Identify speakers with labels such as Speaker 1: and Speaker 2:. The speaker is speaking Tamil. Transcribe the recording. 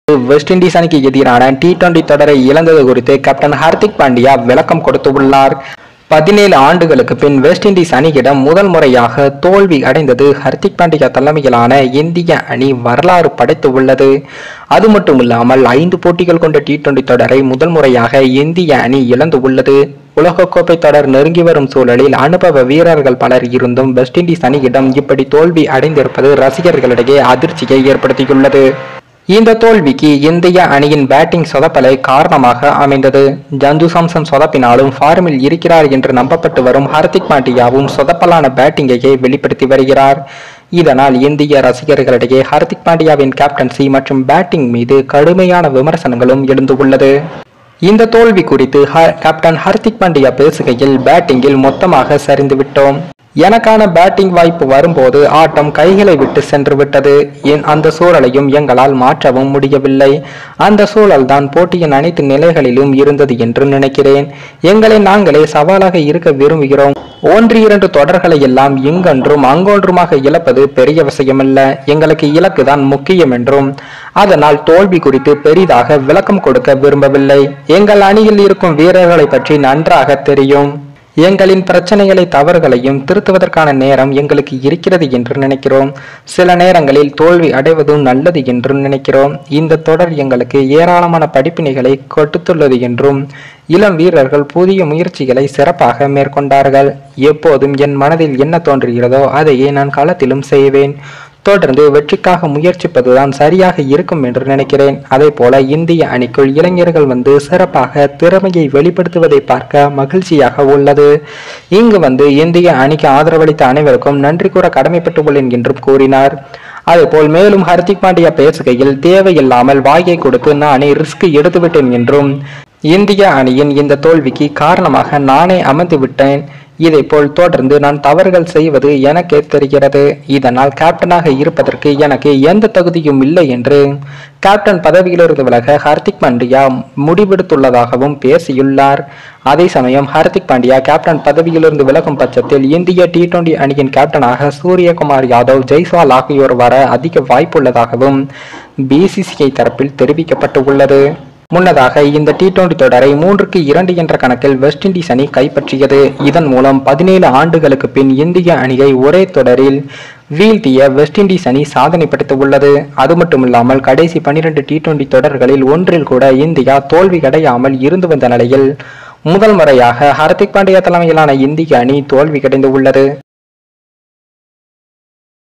Speaker 1: வெஸ்ட் இண்டீஸ் அணிக்கு எதிரான டி டுவெண்டி தொடரை இழந்தது குறித்து கேப்டன் ஹார்திக் பாண்டியா விளக்கம் கொடுத்துள்ளார் பதினேழு ஆண்டுகளுக்கு பின் வெஸ்ட் இண்டீஸ் அணியிடம் முதல் முறையாக தோல்வி அடைந்தது ஹர்திக் பாண்டியா தலைமையிலான இந்திய அணி வரலாறு படைத்து உள்ளது அது மட்டுமில்லாமல் ஐந்து போட்டிகள் கொண்ட டி டுவெண்டி தொடரை முதல் முறையாக இந்திய அணி இழந்து உள்ளது உலகக்கோப்பை தொடர் நெருங்கி வரும் சூழலில் அனுபவ வீரர்கள் பலர் இருந்தும் வெஸ்ட் இண்டீஸ் அணியிடம் இப்படி தோல்வி அடைந்திருப்பது ரசிகர்களிடையே அதிர்ச்சியை ஏற்படுத்தியுள்ளது இந்த தோல்விக்கு இந்திய அணியின் பேட்டிங் சொதப்பலை காரணமாக அமைந்தது ஜந்து சாம்சன் சொதப்பினாலும் ஃபார்மில் இருக்கிறார் என்று நம்பப்பட்டு வரும் ஹர்திக் பாண்டியாவும் சொதப்பலான பேட்டிங்கையே வெளிப்படுத்தி வருகிறார் இதனால் இந்திய ரசிகர்களிடையே ஹர்திக் பாண்டியாவின் கேப்டன்சி மற்றும் பேட்டிங் மீது கடுமையான விமர்சனங்களும் எழுந்துள்ளது இந்த தோல்வி குறித்து ஹ- கேப்டன் ஹர்திக் பாண்டியா பேசுகையில் பேட்டிங்கில் மொத்தமாக சரிந்து விட்டோம் எனக்கான பேட்டிங் வாய்ப்பு வரும்போது ஆட்டம் கைகளை விட்டு சென்று விட்டது என் அந்த சூழலையும் எங்களால் மாற்றவும் முடியவில்லை அந்த சூழல்தான் போட்டியின் அனைத்து நிலைகளிலும் இருந்தது என்று நினைக்கிறேன் எங்களை நாங்களே சவாலாக இருக்க விரும்புகிறோம் ஒன்று இரண்டு தொடர்களை எல்லாம் இங்கொன்றும் அங்கொன்றுமாக இழப்பது பெரிய விஷயமல்ல எங்களுக்கு இலக்கு தான் முக்கியம் என்றும் அதனால் தோல்வி குறித்து பெரிதாக விளக்கம் கொடுக்க விரும்பவில்லை எங்கள் அணியில் இருக்கும் வீரர்களை பற்றி நன்றாக தெரியும் எங்களின் பிரச்சனைகளை தவறுகளையும் திருத்துவதற்கான நேரம் எங்களுக்கு இருக்கிறது என்று நினைக்கிறோம் சில நேரங்களில் தோல்வி அடைவதும் நல்லது என்றும் நினைக்கிறோம் இந்த தொடர் எங்களுக்கு ஏராளமான படிப்பினைகளை கொடுத்துள்ளது என்றும் இளம் வீரர்கள் புதிய முயற்சிகளை சிறப்பாக மேற்கொண்டார்கள் எப்போதும் என் மனதில் என்ன தோன்றுகிறதோ அதையே நான் களத்திலும் செய்வேன் தொடர்ந்து வெற்றிக்காக முயற்சிப்பதுதான் சரியாக இருக்கும் என்று நினைக்கிறேன் அதே போல இந்திய அணிக்குள் இளைஞர்கள் வந்து சிறப்பாக திறமையை வெளிப்படுத்துவதை பார்க்க மகிழ்ச்சியாக உள்ளது இங்கு வந்து இந்திய அணிக்கு ஆதரவளித்த அனைவருக்கும் நன்றி கூற கடமைப்பட்டுள்ளேன் என்றும் கூறினார் அதேபோல் மேலும் ஹர்திக் பாண்டியா பேசுகையில் தேவையில்லாமல் வாயை கொடுத்து நானே ரிஸ்க் எடுத்துவிட்டேன் என்றும் இந்திய அணியின் இந்த தோல்விக்கு காரணமாக நானே அமர்ந்து விட்டேன் இதைப்போல் தொடர்ந்து நான் தவறுகள் செய்வது எனக்கே தெரிகிறது இதனால் கேப்டனாக இருப்பதற்கு எனக்கு எந்த தகுதியும் இல்லை என்று கேப்டன் பதவியிலிருந்து விலக ஹர்திக் பாண்டியா முடிவெடுத்துள்ளதாகவும் பேசியுள்ளார் அதே சமயம் ஹர்திக் பாண்டியா கேப்டன் பதவியிலிருந்து விலகும் பட்சத்தில் இந்திய டி டுவெண்டி அணியின் கேப்டனாக சூரியகுமார் யாதவ் ஜெய்ஸ்வால் ஆகியோர் வர அதிக வாய்ப்புள்ளதாகவும் பிசிசிஐ தரப்பில் தெரிவிக்கப்பட்டுள்ளது முன்னதாக இந்த டி டுவெண்டி தொடரை மூன்றுக்கு இரண்டு என்ற கணக்கில் வெஸ்ட் இண்டீஸ் அணி கைப்பற்றியது இதன் மூலம் பதினேழு ஆண்டுகளுக்கு பின் இந்திய அணியை ஒரே தொடரில் வீழ்த்திய வெஸ்ட் இண்டீஸ் அணி சாதனை படைத்துள்ளது அது மட்டுமில்லாமல் கடைசி பனிரெண்டு டி டுவெண்டி தொடர்களில் ஒன்றில் கூட இந்தியா தோல்வி அடையாமல் இருந்து வந்த நிலையில் முதல் முறையாக ஹர்திக் பாண்டியா தலைமையிலான இந்திய அணி தோல்வி கிடைந்து உள்ளது